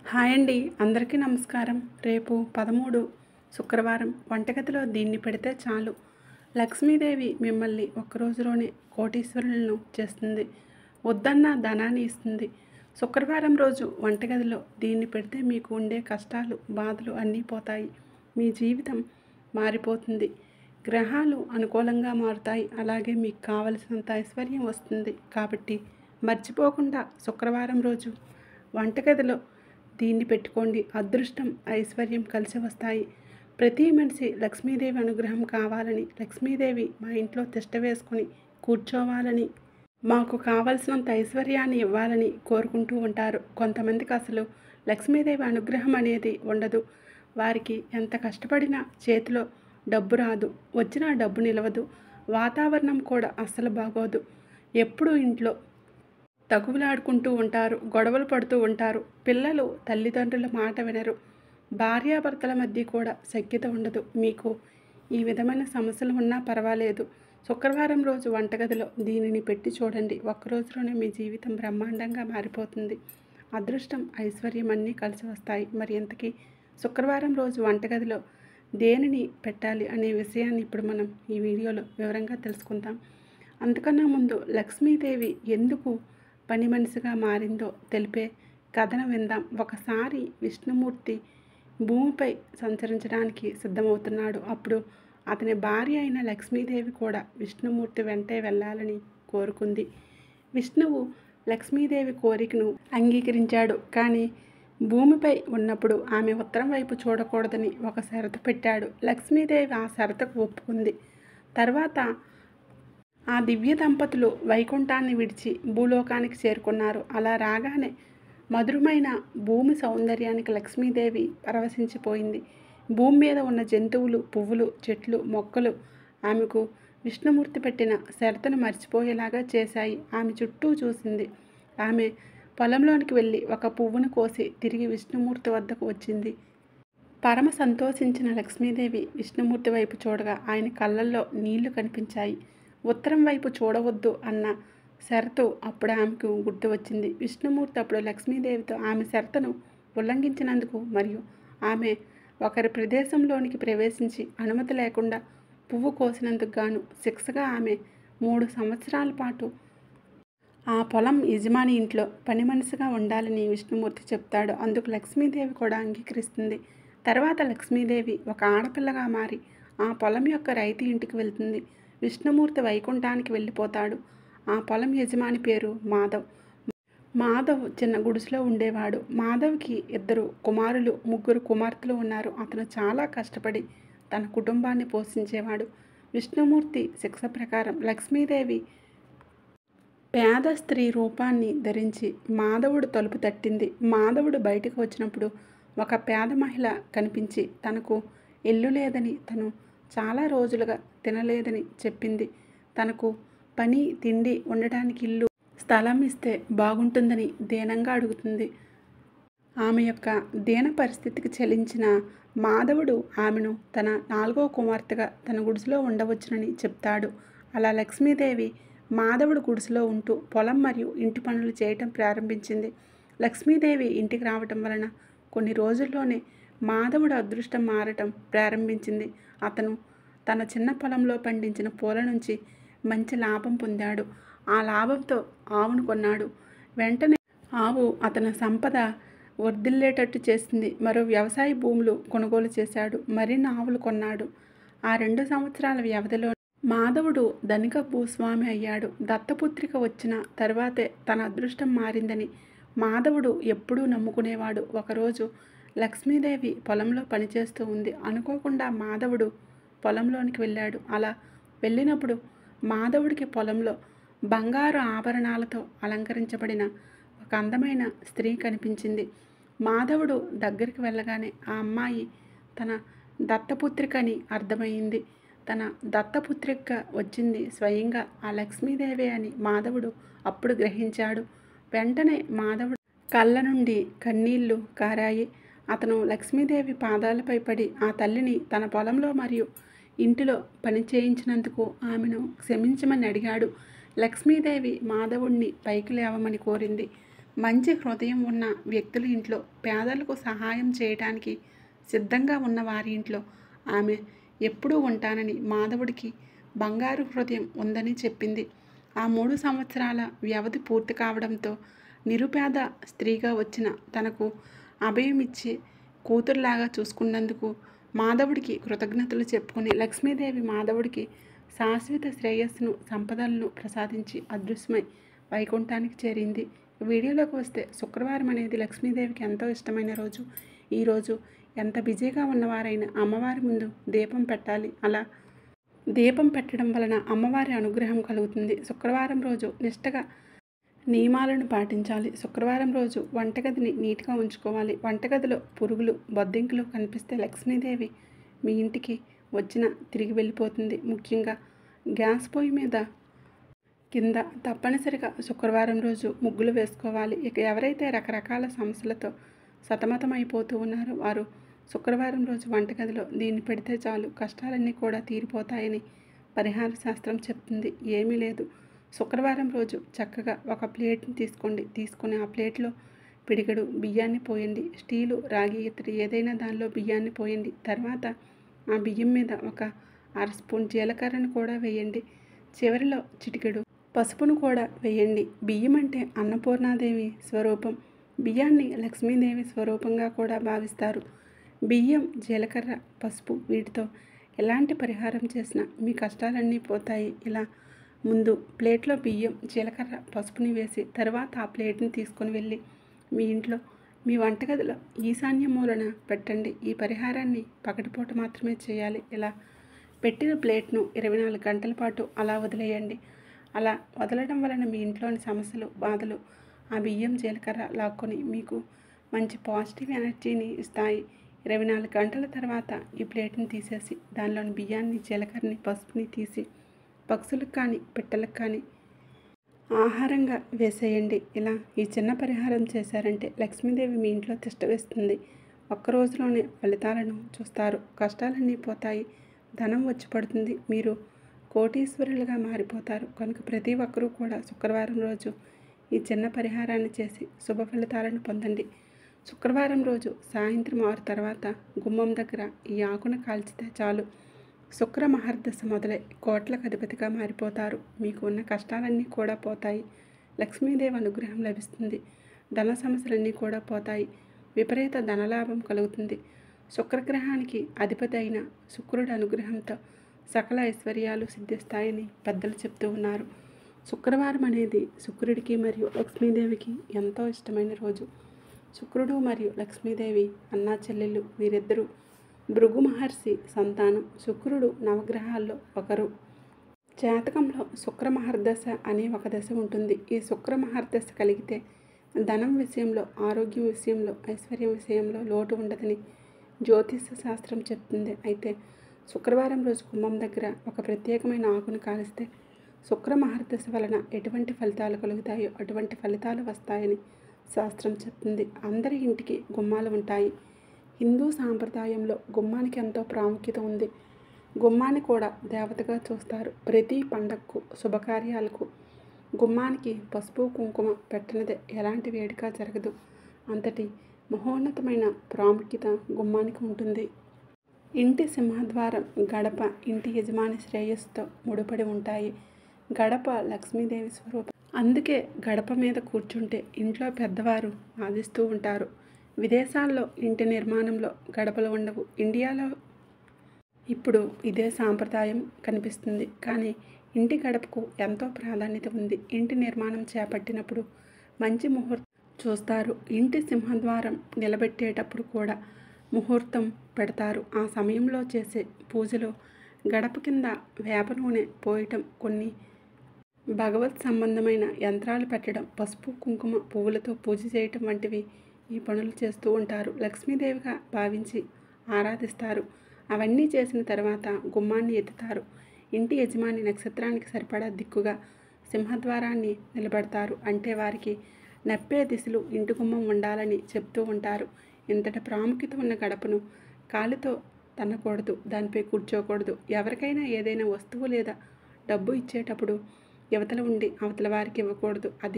hi అండి అందరికీ నమస్కారం రేపు పదమూడు శుక్రవారం వంటగదిలో దీన్ని పెడితే చాలు లక్ష్మీదేవి మిమ్మల్ని ఒక్కరోజులోనే కోటీశ్వరులను చేస్తుంది వద్దన్న ధనాన్ని ఇస్తుంది శుక్రవారం రోజు వంటగదిలో దీన్ని పెడితే మీకు ఉండే కష్టాలు బాధలు అన్నీ పోతాయి మీ జీవితం మారిపోతుంది గ్రహాలు అనుకూలంగా మారుతాయి అలాగే మీకు కావలసినంత ఐశ్వర్యం వస్తుంది కాబట్టి మర్చిపోకుండా శుక్రవారం రోజు వంటగదిలో దీన్ని పెట్టుకోండి అదృష్టం ఐశ్వర్యం కలిసి వస్తాయి ప్రతి మనిషి లక్ష్మీదేవి అనుగ్రహం కావాలని లక్ష్మీదేవి మా ఇంట్లో తిష్ట వేసుకొని కూర్చోవాలని మాకు కావలసినంత ఐశ్వర్యాన్ని ఇవ్వాలని కోరుకుంటూ ఉంటారు కొంతమందికి అసలు లక్ష్మీదేవి అనుగ్రహం అనేది ఉండదు వారికి ఎంత కష్టపడినా చేతిలో డబ్బు రాదు వచ్చిన డబ్బు నిలవదు వాతావరణం కూడా అస్సలు బాగోదు ఎప్పుడూ ఇంట్లో తగువులాడుకుంటూ ఉంటారు గొడవలు పడుతూ ఉంటారు పిల్లలు తల్లిదండ్రుల మాట వినరు భార్యాభర్తల మధ్య కూడా సఖ్యత ఉండదు మీకు ఈ విధమైన సమస్యలు ఉన్నా పర్వాలేదు శుక్రవారం రోజు వంటగదిలో దీనిని పెట్టి చూడండి ఒక్క రోజులోనే మీ జీవితం బ్రహ్మాండంగా మారిపోతుంది అదృష్టం ఐశ్వర్యం అన్నీ కలిసి వస్తాయి మరి ఇంతకీ శుక్రవారం రోజు వంటగదిలో దేనిని పెట్టాలి అనే విషయాన్ని ఇప్పుడు మనం ఈ వీడియోలో వివరంగా తెలుసుకుందాం అంతకన్నా ముందు లక్ష్మీదేవి ఎందుకు పని మనిషిగా మారిందో తెలిపే కథను విందాం ఒకసారి విష్ణుమూర్తి భూమిపై సంచరించడానికి సిద్ధమవుతున్నాడు అప్పుడు అతని భార్య అయిన లక్ష్మీదేవి కూడా విష్ణుమూర్తి వెంటే వెళ్ళాలని కోరుకుంది విష్ణువు లక్ష్మీదేవి కోరికను అంగీకరించాడు కానీ భూమిపై ఉన్నప్పుడు ఆమె ఉత్తరం వైపు చూడకూడదని ఒక షరతు పెట్టాడు లక్ష్మీదేవి ఆ షరతుకు ఒప్పుకుంది తర్వాత ఆ దివ్య దంపతులు వైకుంఠాన్ని విడిచి భూలోకానికి చేరుకున్నారు అలా రాగానే మధురమైన భూమి సౌందర్యానికి లక్ష్మీదేవి పరవశించిపోయింది భూమి మీద ఉన్న జంతువులు పువ్వులు చెట్లు మొక్కలు ఆమెకు విష్ణుమూర్తి పెట్టిన షరతును మర్చిపోయేలాగా చేశాయి ఆమె చుట్టూ చూసింది ఆమె పొలంలోనికి వెళ్ళి ఒక పువ్వును కోసి తిరిగి విష్ణుమూర్తి వద్దకు వచ్చింది పరమ సంతోషించిన లక్ష్మీదేవి విష్ణుమూర్తి వైపు చూడగా ఆయన కళ్ళల్లో నీళ్లు కనిపించాయి ఉత్తరం వైపు చూడవద్దు అన్న షరతు అప్పుడు ఆమెకు గుర్తు వచ్చింది విష్ణుమూర్తి అప్పుడు లక్ష్మీదేవితో ఆమె షరతును ఉల్లంఘించినందుకు మరియు ఆమె ఒకరి ప్రదేశంలోనికి ప్రవేశించి అనుమతి లేకుండా పువ్వు కోసినందుకు గాను శిక్షగా ఆమె మూడు సంవత్సరాల పాటు ఆ పొలం యజమాని ఇంట్లో పని మనిషిగా ఉండాలని విష్ణుమూర్తి చెప్తాడు అందుకు లక్ష్మీదేవి కూడా అంగీకరిస్తుంది తర్వాత లక్ష్మీదేవి ఒక ఆడపిల్లగా మారి ఆ పొలం యొక్క రైతు ఇంటికి వెళ్తుంది విష్ణుమూర్తి వైకుంఠానికి వెళ్ళిపోతాడు ఆ పొలం యజమాని పేరు మాధవ్ మాధవ్ చిన్న గుడిసెలో ఉండేవాడు మాధవ్కి ఇద్దరు కుమారులు ముగ్గురు కుమార్తెలు ఉన్నారు అతను చాలా కష్టపడి తన కుటుంబాన్ని పోషించేవాడు విష్ణుమూర్తి శిక్ష ప్రకారం లక్ష్మీదేవి పేద స్త్రీ రూపాన్ని ధరించి మాధవుడు తలుపు తట్టింది మాధవుడు బయటకు వచ్చినప్పుడు ఒక పేద మహిళ కనిపించి తనకు ఇల్లు లేదని తను చాలా రోజులుగా తినలేదని చెప్పింది తనకు పని తిండి ఉండడానికి ఇల్లు స్థలం ఇస్తే బాగుంటుందని దీనంగా అడుగుతుంది ఆమె యొక్క దీన పరిస్థితికి చెలించిన మాధవుడు ఆమెను తన నాలుగో కుమార్తెగా తన గుడిసెలో ఉండవచ్చునని చెప్తాడు అలా లక్ష్మీదేవి మాధవుడు గుడిసెలో ఉంటూ పొలం మరియు ఇంటి పనులు చేయటం ప్రారంభించింది లక్ష్మీదేవి ఇంటికి రావటం వలన కొన్ని రోజుల్లోనే మాధవుడు అదృష్టం మారటం ప్రారంభించింది అతను తన చిన్న పొలంలో పండించిన పూల నుంచి మంచి లాభం పొందాడు ఆ లాభంతో ఆవును కొన్నాడు వెంటనే ఆవు అతని సంపద వర్ధిల్లేటట్టు చేసింది మరో వ్యవసాయ భూములు కొనుగోలు చేశాడు మరిన్ని ఆవులు కొన్నాడు ఆ రెండు సంవత్సరాల వ్యవధిలో మాధవుడు ధనిక భూస్వామి అయ్యాడు దత్తపుత్రిక వచ్చిన తర్వాతే తన అదృష్టం మారిందని మాధవుడు ఎప్పుడూ నమ్ముకునేవాడు ఒకరోజు లక్ష్మీదేవి పొలంలో పనిచేస్తూ ఉంది అనుకోకుండా మాధవుడు పొలంలోనికి వెళ్ళాడు అలా వెళ్ళినప్పుడు మాధవుడికి పొలంలో బంగారు ఆభరణాలతో అలంకరించబడిన ఒక అందమైన స్త్రీ కనిపించింది మాధవుడు దగ్గరికి వెళ్ళగానే ఆ అమ్మాయి తన దత్తపుత్రిక అని అర్థమైంది తన దత్తపుత్రిక వచ్చింది స్వయంగా ఆ లక్ష్మీదేవి అని మాధవుడు అప్పుడు గ్రహించాడు వెంటనే మాధవుడు కళ్ళ నుండి కన్నీళ్లు కారాయి అతను లక్ష్మీదేవి పాదాలపై పడి ఆ తల్లిని తన పొలంలో మరియు ఇంటిలో పని చేయించినందుకు ఆమెను క్షమించమని అడిగాడు లక్ష్మీదేవి మాధవుణ్ణి పైకి లేవమని కోరింది మంచి హృదయం ఉన్న వ్యక్తుల ఇంట్లో పేదలకు సహాయం చేయడానికి సిద్ధంగా ఉన్న వారి ఇంట్లో ఆమె ఎప్పుడూ ఉంటానని మాధవుడికి బంగారు హృదయం ఉందని చెప్పింది ఆ మూడు సంవత్సరాల వ్యవధి పూర్తి కావడంతో నిరుపేద స్త్రీగా వచ్చిన తనకు అభయమిచ్చి కూతురులాగా చూసుకున్నందుకు మాధవుడికి కృతజ్ఞతలు చెప్పుకుని లక్ష్మీదేవి మాధవుడికి శాశ్వత శ్రేయస్సును సంపదలను ప్రసాదించి అదృశ్యమై వైకుంఠానికి చేరింది వీడియోలోకి వస్తే శుక్రవారం అనేది లక్ష్మీదేవికి ఎంతో ఇష్టమైన రోజు ఈరోజు ఎంత బిజీగా ఉన్నవారైనా అమ్మవారి ముందు దీపం పెట్టాలి అలా దీపం పెట్టడం వలన అమ్మవారి అనుగ్రహం కలుగుతుంది శుక్రవారం రోజు నిష్టగా నియమాలను పాటించాలి శుక్రవారం రోజు వంటగదిని నీట్గా ఉంచుకోవాలి వంటగదిలో పురుగులు బొద్దింకలు కనిపిస్తే లక్ష్మీదేవి మీ ఇంటికి వచ్చిన తిరిగి వెళ్ళిపోతుంది ముఖ్యంగా గ్యాస్ పొయ్యి మీద కింద తప్పనిసరిగా శుక్రవారం రోజు ముగ్గులు వేసుకోవాలి ఇక ఎవరైతే రకరకాల సమస్యలతో సతమతమైపోతూ ఉన్నారో వారు శుక్రవారం రోజు వంటగదిలో దీన్ని పెడితే చాలు కష్టాలన్నీ కూడా తీరిపోతాయని పరిహార శాస్త్రం చెప్తుంది ఏమీ లేదు శుక్రవారం రోజు చక్కగా ఒక ప్లేట్ని తీసుకోండి తీసుకుని ఆ ప్లేట్లో పిడిగడు బియ్యాన్ని పోయండి స్టీలు రాగి ఇతడి ఏదైనా దానిలో బియ్యాన్ని పోయండి తర్వాత ఆ బియ్యం మీద ఒక అర స్పూన్ జీలకర్రను కూడా వేయండి చివరిలో చిటికెడు పసుపును కూడా వేయండి బియ్యం అంటే అన్నపూర్ణాదేవి స్వరూపం బియ్యాన్ని లక్ష్మీదేవి స్వరూపంగా కూడా భావిస్తారు బియ్యం జీలకర్ర పసుపు వీటితో ఎలాంటి పరిహారం చేసినా మీ కష్టాలన్నీ పోతాయి ఇలా ముందు ప్లేట్లో బియ్యం జీలకర్ర పసుపుని వేసి తర్వాత ఆ ప్లేట్ని తీసుకొని వెళ్ళి మీ ఇంట్లో మీ వంటగదిలో ఈశాన్య మూలన పెట్టండి ఈ పరిహారాన్ని పగటిపూట మాత్రమే చేయాలి ఇలా పెట్టిన ప్లేట్ను ఇరవై నాలుగు గంటల పాటు అలా వదిలేయండి అలా వదలడం వలన మీ ఇంట్లోని సమస్యలు బాధలు ఆ బియ్యం జీలకర్ర లాక్కొని మీకు మంచి పాజిటివ్ ఎనర్జీని ఇస్తాయి ఇరవై నాలుగు గంటల తర్వాత ఈ ప్లేట్ని తీసేసి దానిలోని బియ్యాన్ని జీలకర్రని పసుపుని తీసి పక్షులకు కానీ పిట్టలకు కానీ ఆహారంగా వేసేయండి ఇలా ఈ చిన్న పరిహారం చేశారంటే లక్ష్మీదేవి మీ ఇంట్లో తిష్ట వేస్తుంది ఒక్క రోజులోనే ఫలితాలను చూస్తారు కష్టాలన్నీ పోతాయి ధనం వచ్చి పడుతుంది మీరు కోటీశ్వరులుగా మారిపోతారు కనుక ప్రతి ఒక్కరూ కూడా శుక్రవారం రోజు ఈ చిన్న పరిహారాన్ని చేసి శుభ ఫలితాలను పొందండి శుక్రవారం రోజు సాయంత్రం ఆరు తర్వాత గుమ్మం దగ్గర ఈ ఆకును కాల్చితే చాలు శుక్ర మహర్దశ మొదలై కోట్లకు అధిపతిగా మారిపోతారు మీకు ఉన్న కష్టాలన్నీ కూడా పోతాయి లక్ష్మీదేవి అనుగ్రహం లభిస్తుంది ధన సమస్యలన్నీ కూడా పోతాయి విపరీత ధనలాభం కలుగుతుంది శుక్రగ్రహానికి అధిపతి అయిన శుక్రుడి అనుగ్రహంతో సకల ఐశ్వర్యాలు సిద్ధిస్తాయని పెద్దలు చెప్తూ ఉన్నారు శుక్రవారం అనేది శుక్రుడికి మరియు లక్ష్మీదేవికి ఎంతో ఇష్టమైన రోజు శుక్రుడు మరియు లక్ష్మీదేవి అన్నా చెల్లెళ్ళు వీరిద్దరూ భృగు మహర్షి సంతానం శుక్రుడు నవగ్రహాల్లో ఒకరు జాతకంలో శుక్ర మహర్దశ అనే ఒక దశ ఉంటుంది ఈ శుక్ర మహర్దశ కలిగితే ధనం విషయంలో ఆరోగ్యం విషయంలో ఐశ్వర్యం విషయంలో లోటు ఉండదని జ్యోతిష శాస్త్రం చెప్తుంది అయితే శుక్రవారం రోజు కుంభం దగ్గర ఒక ప్రత్యేకమైన ఆకును కాలిస్తే శుక్ర మహర్దశ వలన ఎటువంటి ఫలితాలు కలుగుతాయో అటువంటి ఫలితాలు వస్తాయని శాస్త్రం చెప్తుంది అందరి ఇంటికి గుమ్మాలు ఉంటాయి హిందూ సాంప్రదాయంలో గుమ్మానికి ఎంతో ప్రాముఖ్యత ఉంది గుమ్మాన్ని కూడా దేవతగా చూస్తారు ప్రతి పండగకు శుభకార్యాలకు గుమ్మానికి పసుపు కుంకుమ పెట్టనిదే ఎలాంటి వేడుక జరగదు అంతటి మహోన్నతమైన ప్రాముఖ్యత గుమ్మానికి ఉంటుంది ఇంటి సింహద్వారం గడప ఇంటి యజమాని శ్రేయస్సుతో ముడిపడి ఉంటాయి గడప లక్ష్మీదేవి స్వరూపం అందుకే గడప మీద కూర్చుంటే ఇంట్లో పెద్దవారు ఆదిస్తూ ఉంటారు విదేశాల్లో ఇంటి నిర్మాణంలో గడపలు ఉండవు ఇండియాలో ఇప్పుడు ఇదే సాంప్రదాయం కనిపిస్తుంది కానీ ఇంటి గడపకు ఎంతో ప్రాధాన్యత ఉంది ఇంటి నిర్మాణం చేపట్టినప్పుడు మంచి ముహూర్తం చూస్తారు ఇంటి సింహద్వారం నిలబెట్టేటప్పుడు కూడా ముహూర్తం పెడతారు ఆ సమయంలో చేసే పూజలో గడప కింద వేప నూనె పోయటం కొన్ని భగవత్ సంబంధమైన యంత్రాలు పెట్టడం పసుపు కుంకుమ పువ్వులతో పూజ చేయటం వంటివి ఈ పనులు చేస్తూ ఉంటారు లక్ష్మీదేవిగా భావించి ఆరాధిస్తారు అవన్నీ చేసిన తర్వాత గుమ్మాన్ని ఎత్తుతారు ఇంటి యజమాని నక్షత్రానికి సరిపడా దిక్కుగా సింహద్వారాన్ని నిలబెడతారు అంటే వారికి నప్పే దిశలు ఇంటి గుమ్మం ఉండాలని చెప్తూ ఉంటారు ఇంతటి ప్రాముఖ్యత ఉన్న గడపను కాలితో తన్నకూడదు దానిపై కూర్చోకూడదు ఎవరికైనా ఏదైనా వస్తువు లేదా డబ్బు ఇచ్చేటప్పుడు యువతల ఉండి అవతల వారికి ఇవ్వకూడదు అది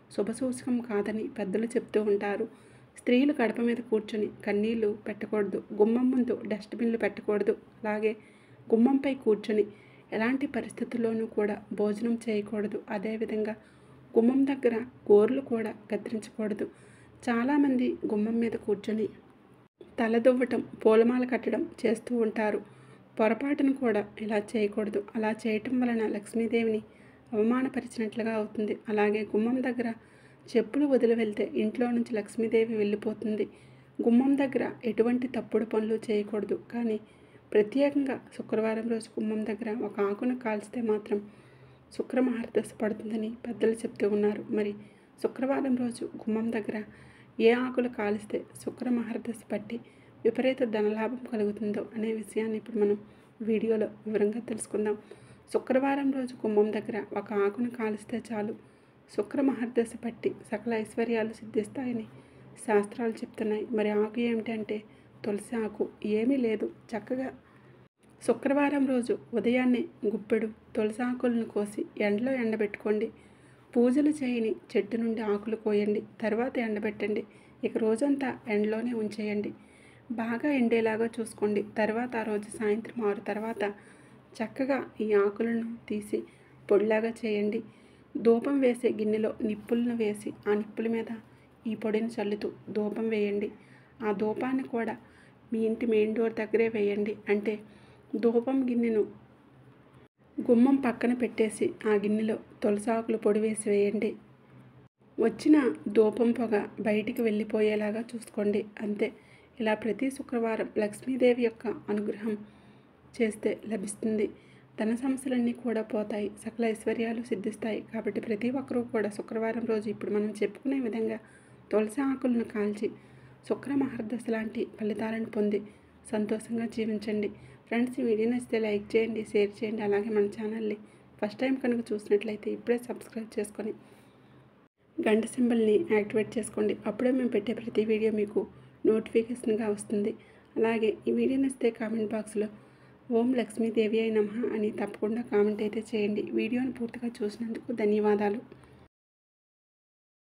శుభసూచకం కాదని పెద్దలు చెప్తూ ఉంటారు స్త్రీలు గడప మీద కూర్చొని కన్నీళ్లు పెట్టకూడదు గుమ్మం ముందు డస్ట్బిన్లు పెట్టకూడదు అలాగే గుమ్మంపై కూర్చొని ఎలాంటి పరిస్థితుల్లోనూ కూడా భోజనం చేయకూడదు అదేవిధంగా గుమ్మం దగ్గర గోర్లు కూడా కత్తిరించకూడదు చాలామంది గుమ్మం మీద కూర్చొని తలదువ్వటం పూలమాల కట్టడం చేస్తూ ఉంటారు పొరపాటును కూడా ఇలా చేయకూడదు అలా చేయటం వలన లక్ష్మీదేవిని అవమానపరిచినట్లుగా అవుతుంది అలాగే గుమ్మం దగ్గర చెప్పులు వదిలి వెళ్తే ఇంట్లో నుంచి లక్ష్మీదేవి వెళ్ళిపోతుంది గుమ్మం దగ్గర ఎటువంటి తప్పుడు పనులు చేయకూడదు కానీ ప్రత్యేకంగా శుక్రవారం రోజు గుమ్మం దగ్గర ఒక ఆకును కాల్చితే మాత్రం శుక్రమహారదశ పడుతుందని పెద్దలు చెప్తూ ఉన్నారు మరి శుక్రవారం రోజు గుమ్మం దగ్గర ఏ ఆకులు కాలిస్తే శుక్రమహారదశ పట్టి విపరీత ధనలాభం కలుగుతుందో అనే విషయాన్ని ఇప్పుడు మనం వీడియోలో వివరంగా తెలుసుకుందాం శుక్రవారం రోజు గుమ్మం దగ్గర ఒక ఆకును కాలిస్తే చాలు శుక్ర మహర్దశ పట్టి సకల ఐశ్వర్యాలు సిద్ధిస్తాయని శాస్త్రాలు చెప్తున్నాయి మరి ఆకు ఏమిటంటే తులసి ఆకు ఏమీ లేదు చక్కగా శుక్రవారం రోజు ఉదయాన్నే గుప్పెడు తులసి ఆకులను కోసి ఎండలో ఎండబెట్టుకోండి పూజలు చేయని చెట్టు నుండి ఆకులు కోయండి తర్వాత ఎండబెట్టండి ఇక రోజంతా ఎండలోనే ఉంచేయండి బాగా ఎండేలాగా చూసుకోండి తర్వాత ఆ రోజు సాయంత్రం ఆరు తర్వాత చక్కగా ఈ ఆకులను తీసి పొడిలాగా చేయండి ధూపం వేసే గిన్నెలో నిప్పులను వేసి ఆ నిప్పుల మీద ఈ పొడిని చల్లుతూ ధూపం వేయండి ఆ ధూపాన్ని కూడా మీ ఇంటి మెయిన్ డోర్ దగ్గరే వేయండి అంటే ధూపం గిన్నెను గుమ్మం పక్కన పెట్టేసి ఆ గిన్నెలో తులసాకులు పొడి వేసి వేయండి వచ్చిన ధూపం పొగ బయటికి వెళ్ళిపోయేలాగా చూసుకోండి అంతే ఇలా ప్రతి శుక్రవారం లక్ష్మీదేవి యొక్క అనుగ్రహం చేస్తే లభిస్తుంది ధన సమస్యలన్నీ కూడా పోతాయి సకల ఐశ్వర్యాలు సిద్ధిస్తాయి కాబట్టి ప్రతి ఒక్కరూ కూడా శుక్రవారం రోజు ఇప్పుడు మనం చెప్పుకునే విధంగా తులసి ఆకులను కాల్చి శుక్ర మహర్దశ లాంటి ఫలితాలను పొంది సంతోషంగా జీవించండి ఫ్రెండ్స్ ఈ వీడియో నచ్చితే లైక్ చేయండి షేర్ చేయండి అలాగే మన ఛానల్ని ఫస్ట్ టైం కనుక చూసినట్లయితే ఇప్పుడే సబ్స్క్రైబ్ చేసుకొని గంట సింబల్ని యాక్టివేట్ చేసుకోండి అప్పుడే మేము పెట్టే ప్రతి వీడియో మీకు నోటిఫికేషన్గా వస్తుంది అలాగే ఈ వీడియో నచ్చితే కామెంట్ బాక్స్లో ఓం లక్ష్మీదేవి అయి నమః అని తప్పకుండా కామెంట్ అయితే చేయండి వీడియోని పూర్తిగా చూసినందుకు ధన్యవాదాలు